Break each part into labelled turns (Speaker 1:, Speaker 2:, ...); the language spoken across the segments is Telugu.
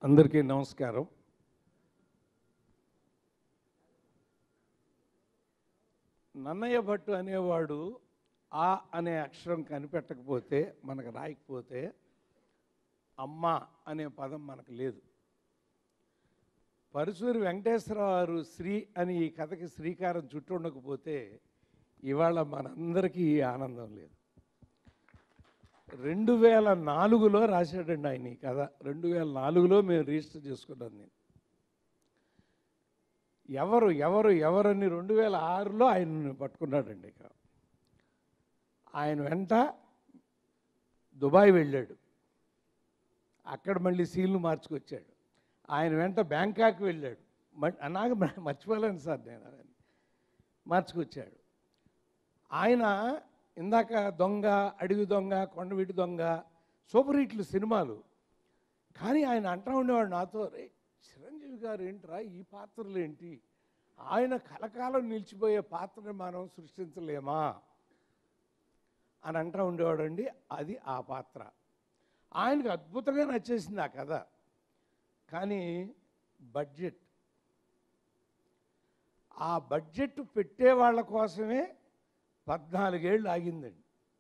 Speaker 1: అందరికీ నమస్కారం నన్నయ్య భట్టు అనేవాడు ఆ అనే అక్షరం కనిపెట్టకపోతే మనకు రాయకపోతే అమ్మ అనే పదం మనకు లేదు పరుసూరి వెంకటేశ్వరరావు శ్రీ అని ఈ కథకి శ్రీకారం చుట్టుండకపోతే ఇవాళ మనందరికీ ఈ ఆనందం లేదు రెండు వేల నాలుగులో రాశాడండి ఆయన ఈ కథ రెండు వేల నాలుగులో మేము రిజిస్టర్ చేసుకున్నాం నేను ఎవరు ఎవరు ఎవరని రెండు వేల ఆరులో ఆయన పట్టుకున్నాడండి ఇక ఆయన వెంట దుబాయ్ వెళ్ళాడు అక్కడ మళ్ళీ సీల్ను మార్చుకొచ్చాడు ఆయన వెంట బ్యాంకాక్ వెళ్ళాడు మ- నాకు మ- మర్చిపోలేను సార్ నేను అవన్నీ మార్చుకొచ్చాడు ఆయన ఇందాక దొంగ అడవి దొంగ కొండవీటి దొంగ సూపర్ హిట్లు సినిమాలు కానీ ఆయన అంటా ఉండేవాడు నాతో రే చిరంజీవి గారు ఏంట్రా ఈ పాత్రలు ఏంటి ఆయన కలకాలం నిలిచిపోయే పాత్రని మనం సృష్టించలేమా అని అంటా ఉండేవాడండి అది ఆ పాత్ర ఆయనకు అద్భుతంగా నచ్చేసింది ఆ కథ కానీ బడ్జెట్ ఆ బడ్జెట్ పెట్టే వాళ్ళ కోసమే పద్నాలుగేళ్ళు ఆగిందండి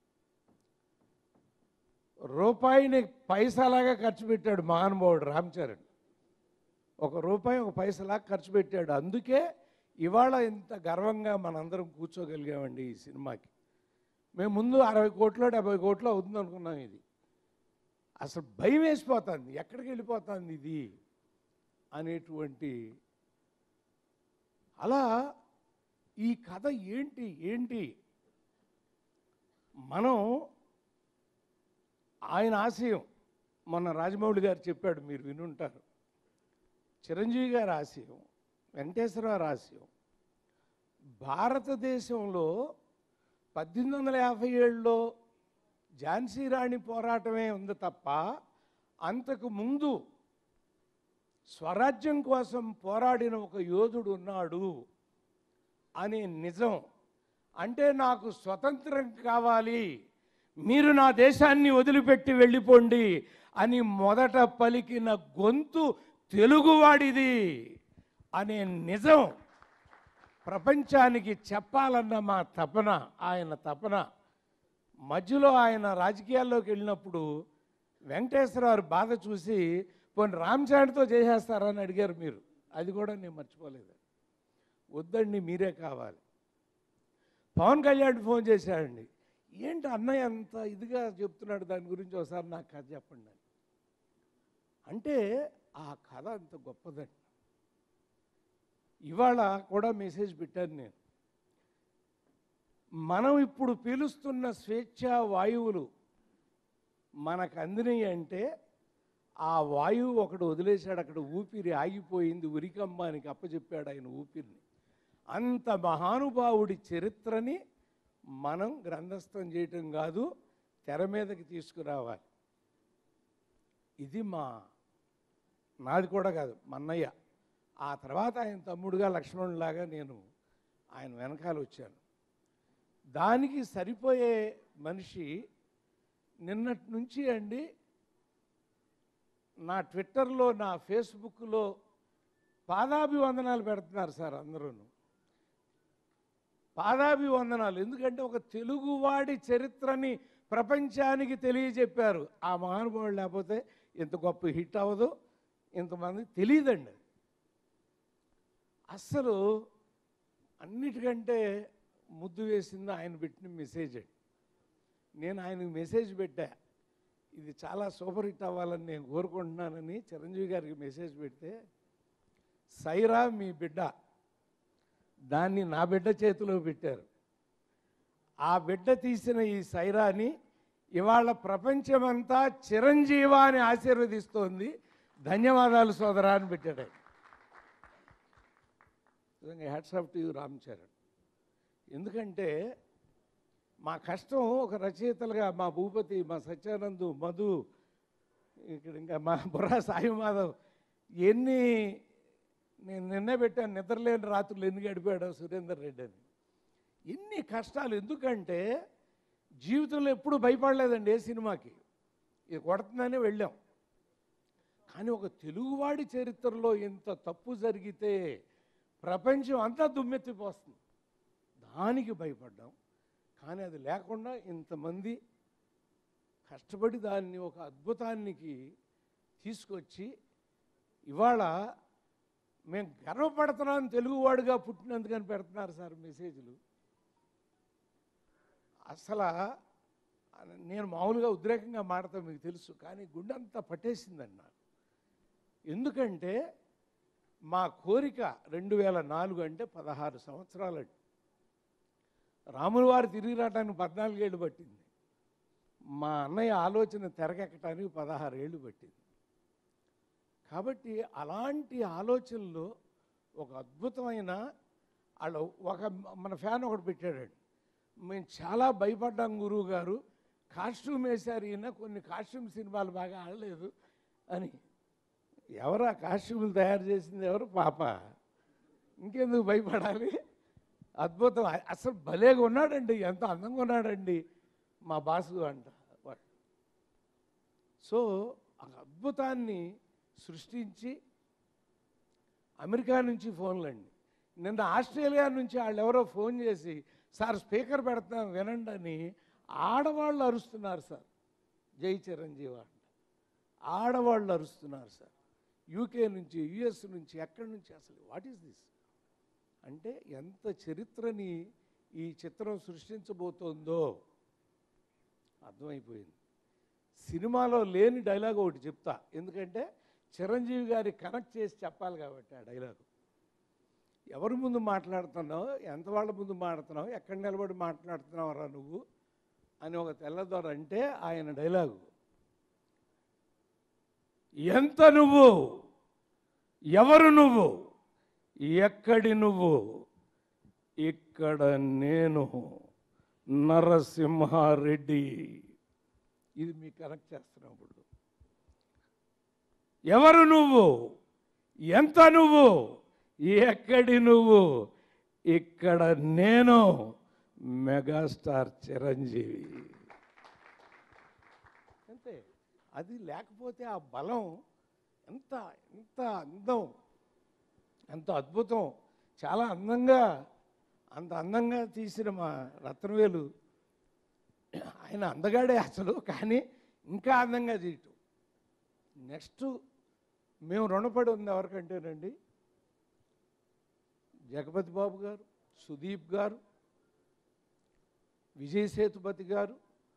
Speaker 1: రూపాయిని పైసలాగా ఖర్చు పెట్టాడు మహానుభావుడు రామ్ చరణ్ ఒక రూపాయి ఒక పైసలాగా ఖర్చు పెట్టాడు అందుకే ఇవాళ ఇంత గర్వంగా మనందరం కూర్చోగలిగామండి ఈ సినిమాకి మేము ముందు అరవై కోట్లో డెబ్బై కోట్లో అవుతుంది అనుకున్నాం ఇది అసలు భయం వేసిపోతుంది ఎక్కడికి వెళ్ళిపోతుంది ఇది అనేటువంటి అలా ఈ కథ ఏంటి ఏంటి మనం ఆయన ఆశయం మొన్న రాజమౌళి గారు చెప్పాడు మీరు వినుంటారు చిరంజీవి గారి ఆశయం వెంకటేశ్వరరావు ఆశయం భారతదేశంలో పద్దెనిమిది వందల యాభై ఏడులో ఝాన్సీ రాణి పోరాటమే ఉంది తప్ప అంతకు ముందు స్వరాజ్యం కోసం పోరాడిన ఒక యోధుడు ఉన్నాడు అనే నిజం అంటే నాకు స్వతంత్రం కావాలి మీరు నా దేశాన్ని వదిలిపెట్టి వెళ్ళిపోండి అని మొదట పలికిన గొంతు తెలుగువాడిది అనే నిజం ప్రపంచానికి చెప్పాలన్న మా తపన ఆయన తపన మధ్యలో ఆయన రాజకీయాల్లోకి వెళ్ళినప్పుడు వెంకటేశ్వరరావు బాధ చూసి పోనీ రామచంద్రతో చేసేస్తారని అడిగారు మీరు అది కూడా నేను మర్చిపోలేదు వద్దండి మీరే కావాలి పవన్ కళ్యాణ్ ఫోన్ చేశాడండి ఏంటి అన్నయ్య అంత ఇదిగా చెప్తున్నాడు దాని గురించి ఒకసారి నాకు కథ చెప్పండి అని అంటే ఆ కథ అంత గొప్పదండి ఇవాళ కూడా మెసేజ్ పెట్టాను నేను మనం ఇప్పుడు పీలుస్తున్న స్వేచ్ఛ వాయువులు మనకు అందినవి అంటే ఆ వాయువు ఒకడు వదిలేశాడు అక్కడ ఊపిరి ఆగిపోయింది ఉరికమ్మానికి అప్పచెప్పాడు ఆయన ఊపిరిని అంత మహానుభావుడి చరిత్రని మనం గ్రంథస్థం చేయటం కాదు తెర మీదకి తీసుకురావాలి ఇది మా నాది కూడా కాదు మన్నయ్య ఆ తర్వాత ఆయన తమ్ముడుగా లక్ష్మణులాగా నేను ఆయన వెనకాల వచ్చాను దానికి సరిపోయే మనిషి నిన్నటి నుంచి అండి నా ట్విట్టర్లో నా ఫేస్బుక్లో పాదాభివందనాలు పెడుతున్నారు సార్ అందరూ పాదాభివందనాలు ఎందుకంటే ఒక తెలుగువాడి చరిత్రని ప్రపంచానికి తెలియజెప్పారు ఆ మహానుభావుడు లేకపోతే ఇంత గొప్ప హిట్ అవ్వదు ఇంతమంది తెలియదండి అస్సలు అన్నిటికంటే ముద్దు వేసింది ఆయన పెట్టిన మెసేజ్ అండి నేను ఆయనకు మెసేజ్ పెట్టా ఇది చాలా సూపర్ హిట్ అవ్వాలని నేను కోరుకుంటున్నానని చిరంజీవి గారికి మెసేజ్ పెడితే సైరా మీ బిడ్డ దాన్ని నా బిడ్డ చేతిలో పెట్టారు ఆ బిడ్డ తీసిన ఈ సైరాని ఇవాళ ప్రపంచమంతా చిరంజీవ అని ఆశీర్వదిస్తోంది ధన్యవాదాలు సోదరా అని పెట్టాడు ఆయన. నిజంగా hats off to you Ram Charan ఎందుకంటే మా కష్టం ఒక రచయితలుగా మా భూపతి మా సత్యానందు మధు ఇక్కడ ఇంకా మా బుర్రా సాయి మాధవ్ ఎన్ని నేను నిన్నే పెట్టాను నిద్రలేని రాత్రులు ఎన్ని గడిపాడో సురేందర్ రెడ్డి అని ఎన్ని కష్టాలు ఎందుకంటే జీవితంలో ఎప్పుడు భయపడలేదండి ఏ సినిమాకి ఇది కొడుతుందని వెళ్ళాం కానీ ఒక తెలుగువాడి చరిత్రలో ఇంత తప్పు జరిగితే ప్రపంచం అంతా దుమ్మెత్తిపోస్తుంది దానికి భయపడ్డాం కానీ అది లేకుండా ఇంతమంది కష్టపడి దాన్ని ఒక అద్భుతానికి తీసుకొచ్చి ఇవాళ మేము గర్వపడుతున్నాం తెలుగువాడుగా పుట్టినందుకని పెడుతున్నారు సార్ మెసేజ్లు అసలు నేను మామూలుగా ఉద్రేకంగా మాడతాం మీకు తెలుసు కానీ గుండె అంతా పట్టేసిందండి నాకు ఎందుకంటే మా కోరిక రెండు వేల నాలుగు అంటే పదహారు సంవత్సరాలండి రాముల వారు తిరిగి రావడానికి పద్నాలుగేళ్ళు పట్టింది మా అన్నయ్య ఆలోచన తెరకెక్కడానికి పదహారు ఏళ్ళు పట్టింది కాబట్టి అలాంటి ఆలోచనలో ఒక అద్భుతమైన వాళ్ళు ఒక మన ఫ్యాన్ ఒకటి పెట్టాడండి మేము చాలా భయపడ్డాం గురువు గారు కాస్ట్యూమ్ వేశారు ఈయన కొన్ని కాస్ట్యూమ్ సినిమాలు బాగా ఆడలేదు అని ఎవరు ఆ కాస్ట్యూములు తయారు చేసింది ఎవరు పాప ఇంకెందుకు భయపడాలి అద్భుతం అ- అసలు భలేగా ఉన్నాడండి ఎంత అందంగా ఉన్నాడండి మా బాసు అంట వాడు. సో ఆ అద్భుతాన్ని సృష్టించి అమెరికా నుంచి ఫోన్లండి నిన్న ఆస్ట్రేలియా నుంచి వాళ్ళు ఎవరో ఫోన్ చేసి సార్ స్పీకర్ పెడతాం వినండి అని ఆడవాళ్ళు అరుస్తున్నారు సార్ జై చిరంజీవి అంట ఆడవాళ్ళు అరుస్తున్నారు సార్ యూకే నుంచి యుఎస్ నుంచి ఎక్కడి నుంచి అసలు వాట్ ఈస్ దిస్ అంటే ఎంత చరిత్రని ఈ చిత్రం సృష్టించబోతోందో అర్థమైపోయింది సినిమాలో లేని డైలాగ్ ఒకటి చెప్తా ఎందుకంటే చిరంజీవి గారి కనెక్ట్ చేసి చెప్పాలి కాబట్టి ఆ డైలాగు ఎవరి ముందు మాట్లాడుతున్నావు ఎంత వాళ్ళ ముందు మాట్లాడుతున్నావు ఎక్కడ నిలబడి మాట్లాడుతున్నావురా నువ్వు అని ఒక తెల్లదొర అంటే ఆయన డైలాగు ఎంత నువ్వు ఎవరు నువ్వు ఎక్కడి నువ్వు ఇక్కడ నేను నరసింహారెడ్డి ఇది మీకు కనెక్ట్ చేస్తున్నాం ఇప్పుడు ఎవరు నువ్వు ఎంత నువ్వు ఎక్కడి నువ్వు ఇక్కడ నేను మెగాస్టార్ చిరంజీవి అంతే అది లేకపోతే ఆ బలం ఎంత ఎంత అందం ఎంత అద్భుతం చాలా అందంగా అంత అందంగా తీసిన మా రత్నవేలు ఆయన అందగాడే అసలు కానీ ఇంకా అందంగా తీయటం నెక్స్ట్ మేము రుణపడి ఉంది ఎవరికంటేనండి జగపతి బాబు గారు సుదీప్ గారు విజయ్ సేతుపతి గారు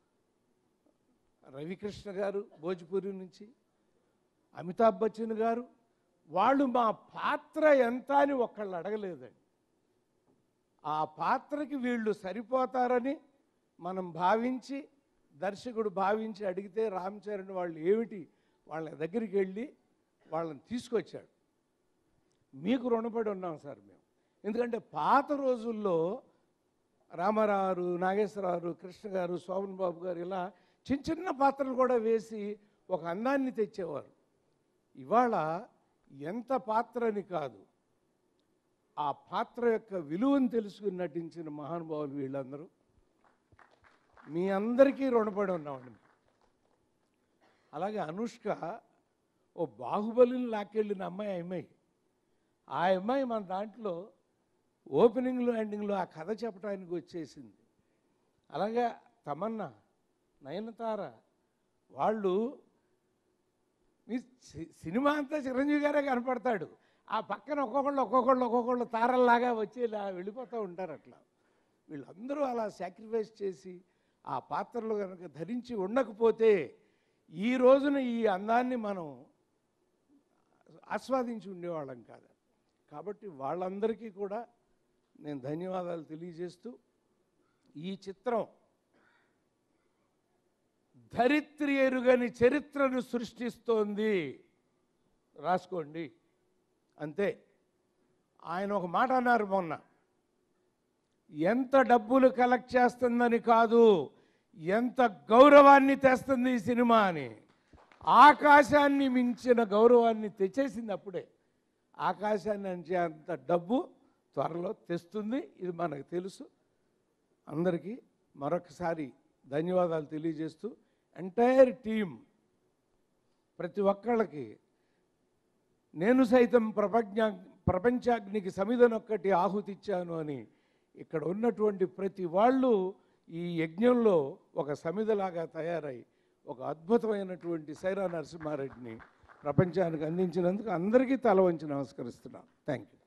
Speaker 1: రవికృష్ణ గారు భోజ్పురి నుంచి అమితాబ్ బచ్చన్ గారు వాళ్ళు మా పాత్ర ఎంత అని ఒక్కళ్ళు అడగలేదండి ఆ పాత్రకి వీళ్ళు సరిపోతారని మనం భావించి దర్శకుడు భావించి అడిగితే రామ్ చరణ్ వాళ్ళు ఏమిటి వాళ్ళ దగ్గరికి వెళ్ళి వాళ్ళని తీసుకొచ్చాడు మీకు రుణపడి ఉన్నాం సార్ మేము ఎందుకంటే పాత రోజుల్లో రామారావు నాగేశ్వరరావు కృష్ణ గారు శోభన్ బాబు గారు ఇలా చిన్న చిన్న పాత్రలు కూడా వేసి ఒక అందాన్ని తెచ్చేవారు ఇవాళ ఎంత పాత్రని కాదు ఆ పాత్ర యొక్క విలువను తెలుసుకుని నటించిన మహానుభావులు వీళ్ళందరూ మీ అందరికీ రుణపడి ఉన్నామండి అలాగే అనుష్క ఓ బాహుబలిని లాక్కెళ్ళిన అమ్మాయి ఆ అమ్మాయి ఆ అమ్మాయి మన దాంట్లో ఓపెనింగ్లో ఎండింగ్లో ఆ కథ చెప్పడానికి వచ్చేసింది అలాగే తమన్నా నయనతార వాళ్ళు మీ సి- సినిమా అంతా చిరంజీవి గారే కనపడతాడు ఆ పక్కన ఒక్కొక్కళ్ళు ఒక్కొక్కళ్ళు ఒక్కొక్కళ్ళు తారల్లాగా వచ్చి ఇలా వెళ్ళిపోతూ ఉంటారు అట్లా వీళ్ళందరూ అలా సాక్రిఫైస్ చేసి ఆ పాత్రలు కనుక ధరించి ఉండకపోతే ఈ రోజున ఈ అందాన్ని మనం ఆస్వాదించి ఉండేవాళ్ళం కాదు కాబట్టి వాళ్ళందరికీ కూడా నేను ధన్యవాదాలు తెలియజేస్తూ ఈ చిత్రం ధరిత్రి ఎరుగని చరిత్రను సృష్టిస్తోంది రాసుకోండి అంతే ఆయన ఒక మాట అన్నారు మొన్న ఎంత డబ్బులు కలెక్ట్ చేస్తుందని కాదు ఎంత గౌరవాన్ని తెస్తుంది ఈ సినిమా అని ఆకాశాన్ని మించిన గౌరవాన్ని తెచ్చేసింది అప్పుడే ఆకాశాన్ని అంచే అంత డబ్బు త్వరలో తెస్తుంది ఇది మనకు తెలుసు అందరికీ మరొకసారి ధన్యవాదాలు తెలియజేస్తూ ఎంటైర్ టీం ప్రతి ఒక్కళ్ళకి నేను సైతం ప్రపంచ ప్రపంచాగ్నికి సమిధనొక్కటి ఆహుతిచ్చాను అని ఇక్కడ ఉన్నటువంటి ప్రతి వాళ్ళు ఈ యజ్ఞంలో ఒక సమిధలాగా తయారై ఒక అద్భుతమైనటువంటి సైరా నరసింహారెడ్డిని ప్రపంచానికి అందించినందుకు అందరికీ తల వంచి నమస్కరిస్తున్నాను థ్యాంక్ యూ